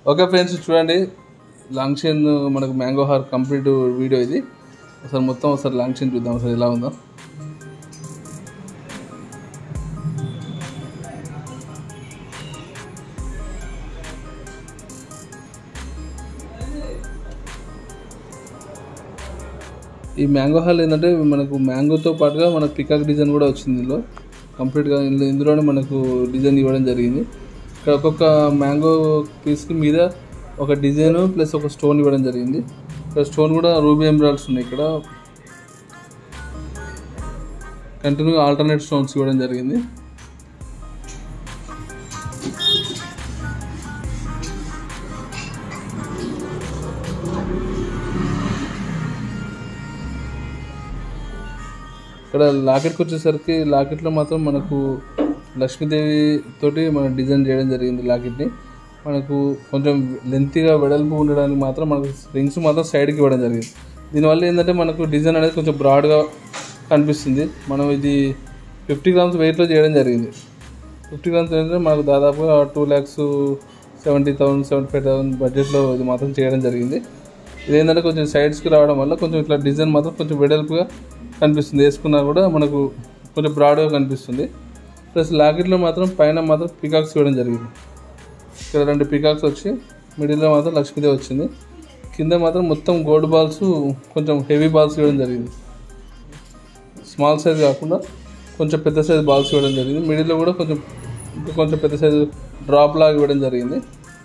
okay friends చూడండి long chain మనకు mango హార్ కంప్లీట్ వీడియో ఇది ఒకసారి మొత్తం ఒకసారి లాంగ్ చైన్ చూద్దాం ఒకసారి ఎలా ఉందో ఈ మ్యాంగో హాల్ ఏంటంటే మనకు మ్యాంగోతో పాటుగా మనకు పికాక్ డిజైన్ కూడా వచ్చింది ఇందులో కంప్లీట్గా ఇందులో ఇందులోనే మనకు డిజైన్ ఇవ్వడం జరిగింది ఇక్కడ ఒక్కొక్క మ్యాంగో పీస్కి మీద ఒక డిజైన్ ప్లస్ ఒక స్టోన్ ఇవ్వడం జరిగింది ఇక్కడ స్టోన్ కూడా రూబీ ఎంబ్రాయిడ్స్ ఉన్నాయి ఇక్కడ కంటిన్యూ ఆల్టర్నేట్ స్టోన్స్ ఇవ్వడం జరిగింది ఇక్కడ లాకెట్కి వచ్చేసరికి లాకెట్లో మాత్రం మనకు లక్ష్మీదేవి తోటి మనం డిజైన్ చేయడం జరిగింది లాకెట్ని మనకు కొంచెం లెంతీగా వెడల్పు ఉండడానికి మాత్రం మనకు రింగ్స్ మాత్రం సైడ్కి ఇవ్వడం జరిగింది దీనివల్ల ఏంటంటే మనకు డిజైన్ అనేది కొంచెం బ్రాడ్గా కనిపిస్తుంది మనం ఇది ఫిఫ్టీ గ్రామ్స్ వెయిట్లో చేయడం జరిగింది ఫిఫ్టీ గ్రామ్స్ ఏంటంటే మనకు దాదాపుగా two lakhs seventy thousand seventy five thousand బడ్జెట్లో ఇది మాత్రం చేయడం జరిగింది ఇది ఏంటంటే కొంచెం సైడ్స్కి రావడం వల్ల కొంచెం ఇట్లా డిజైన్ మాత్రం కొంచెం వెడల్పుగా కనిపిస్తుంది వేసుకున్నా కూడా మనకు కొంచెం బ్రాడ్గా కనిపిస్తుంది ప్లస్ లాకెట్లో మాత్రం పైన మాత్రం పికాక్స్ ఇవ్వడం జరిగింది ఇక్కడ రెండు పికాక్స్ వచ్చి మిడిల్లో మాత్రం లక్ష్మీదేవి వచ్చింది కింద మాత్రం మొత్తం గోల్డ్ బాల్స్ కొంచెం హెవీ బాల్స్ ఇవ్వడం జరిగింది స్మాల్ సైజ్ కాకుండా కొంచెం పెద్ద సైజ్ బాల్స్ ఇవ్వడం జరిగింది మిడిల్లో కూడా కొంచెం ఇంకా కొంచెం పెద్ద సైజు డ్రాప్ లాగా ఇవ్వడం జరిగింది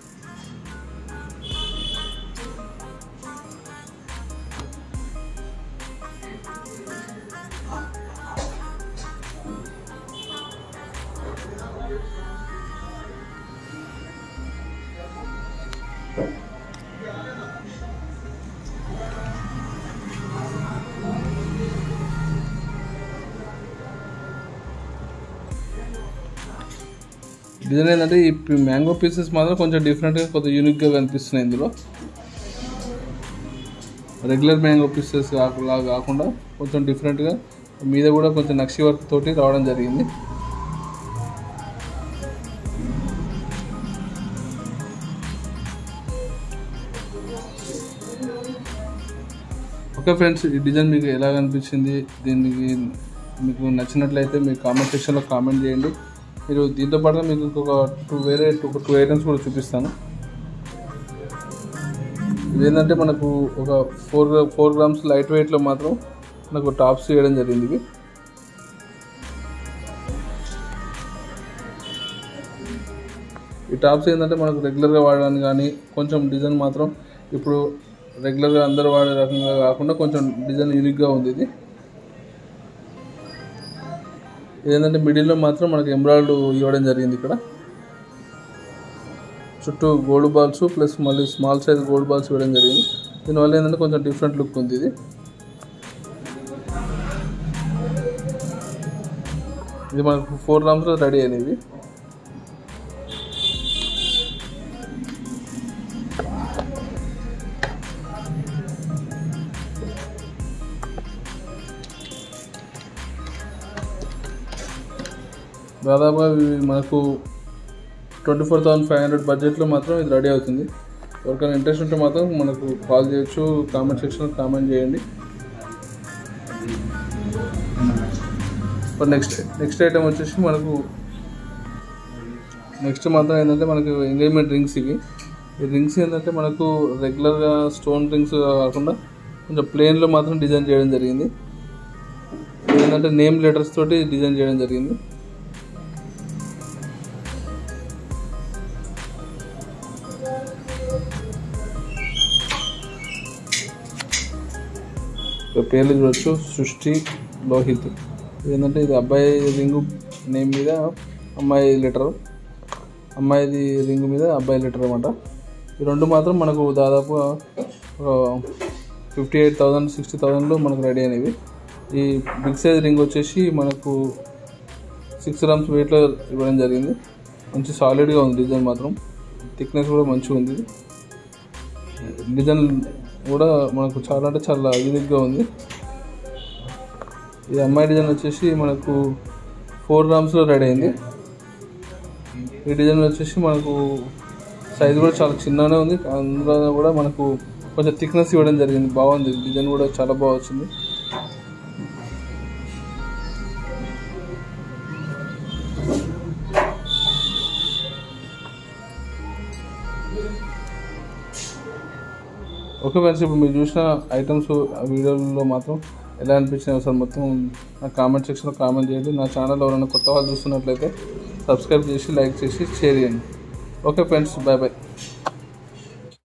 డిజైన్ ఏంటంటే ఈ మ్యాంగో పీసెస్ మాత్రం కొంచెం డిఫరెంట్గా కొంచెం యూనిక్గా కనిపిస్తున్నాయి ఇందులో రెగ్యులర్ మ్యాంగో పీసెస్ కాకుండా కాకుండా కొంచెం డిఫరెంట్గా మీద కూడా కొంచెం నక్షి వర్క్ తోటి రావడం జరిగింది ఓకే ఫ్రెండ్స్ ఈ డిజైన్ మీకు ఎలా అనిపించింది దీనికి మీకు నచ్చినట్లయితే మీ కామెంట్ సెక్షన్లో కామెంట్ చేయండి మీరు దీంతో పాటుగా మీకు ఇంకొక టూ వేరే ఒక టూ ఐటమ్స్ కూడా చూపిస్తాను ఇవేంటంటే మనకు ఒక ఫోర్ ఫోర్ గ్రామ్స్ లైట్ వెయిట్లో మాత్రం మనకు టాప్స్ చేయడం జరిగింది ఇవి ఈ టాప్స్ ఏంటంటే మనకు రెగ్యులర్గా వాడడానికి కానీ కొంచెం డిజైన్ మాత్రం ఇప్పుడు రెగ్యులర్గా అందరూ వాడే రకంగా కాకుండా కొంచెం డిజైన్ యూనిక్గా ఉంది ఇది ఏంటంటే మిడిల్లో మాత్రం మనకి ఎంబ్రాయిడ్ ఇవ్వడం జరిగింది ఇక్కడ చుట్టూ గోల్డ్ బాల్స్ ప్లస్ మళ్ళీ స్మాల్ సైజ్ గోల్డ్ బాల్స్ ఇవ్వడం జరిగింది దీనివల్ల ఏంటంటే కొంచెం డిఫరెంట్ లుక్ ఉంది ఇది ఇది మనకు ఫోర్ గ్రామ్స్లో రెడీ అయినవి దాదాపుగా ఇవి మనకు twenty four thousand five hundred బడ్జెట్లో మాత్రం ఇది రెడీ అవుతుంది ఎవరికైనా ఇంట్రెస్ట్ ఉంటే మాత్రం మనకు కాల్ చేయొచ్చు కామెంట్ సెక్షన్లో కామెంట్ చేయండి నెక్స్ట్ నెక్స్ట్ ఐటమ్ వచ్చేసి మనకు నెక్స్ట్ మాత్రం ఏంటంటే మనకు ఎంగేజ్మెంట్ రింగ్స్ ఇవి ఈ రింగ్స్ ఏంటంటే మనకు రెగ్యులర్గా స్టోన్ రింగ్స్ కాకుండా కొంచెం ప్లెయిన్లో మాత్రం డిజైన్ చేయడం జరిగింది ఏంటంటే నేమ్ లెటర్స్ తోటి డిజైన్ చేయడం జరిగింది పేర్లు చూడొచ్చు సృష్టి లోహిత్ ఏంటంటే ఇది అబ్బాయి రింగు నేమ్ మీద అమ్మాయి లెటర్ అమ్మాయిది రింగ్ మీద అబ్బాయి లెటర్ అనమాట ఈ రెండు మాత్రం మనకు దాదాపు ఫిఫ్టీ ఎయిట్ థౌజండ్ సిక్స్టీ థౌజండ్లో మనకు రెడీ అయినవి ఈ బిగ్ సైజ్ రింగ్ వచ్చేసి మనకు సిక్స్ గ్రామ్స్ వెయిట్లో ఇవ్వడం జరిగింది మంచి సాలిడ్గా ఉంది డిజైన్ మాత్రం థిక్నెస్ కూడా మంచిగా ఉంది డిజైన్ కూడా మనకు చాలా అంటే చాలా యూనిక్గా ఉంది ఈ అమ్మాయి డిజైన్ వచ్చేసి మనకు ఫోర్ గ్రామ్స్లో రెడీ అయింది ఈ డిజైన్ వచ్చేసి మనకు సైజ్ కూడా చాలా చిన్నగానే ఉంది అందులో కూడా మనకు కొంచెం థిక్నెస్ ఇవ్వడం జరిగింది బాగుంది డిజైన్ కూడా చాలా బాగా వచ్చింది ఓకే ఫ్రెండ్స్ ఇప్పుడు మీరు చూసిన ఐటమ్స్ ఆ వీడియోలో మాత్రం ఎలా అనిపించినాయి ఒకసారి మొత్తం నా కామెంట్ సెక్షన్లో కామెంట్ చేయండి నా ఛానల్ ఎవరైనా కొత్త వాళ్ళు చూస్తున్నట్లయితే సబ్స్క్రైబ్ చేసి లైక్ చేసి షేర్ చేయండి ఓకే ఫ్రెండ్స్ బాయ్ బాయ్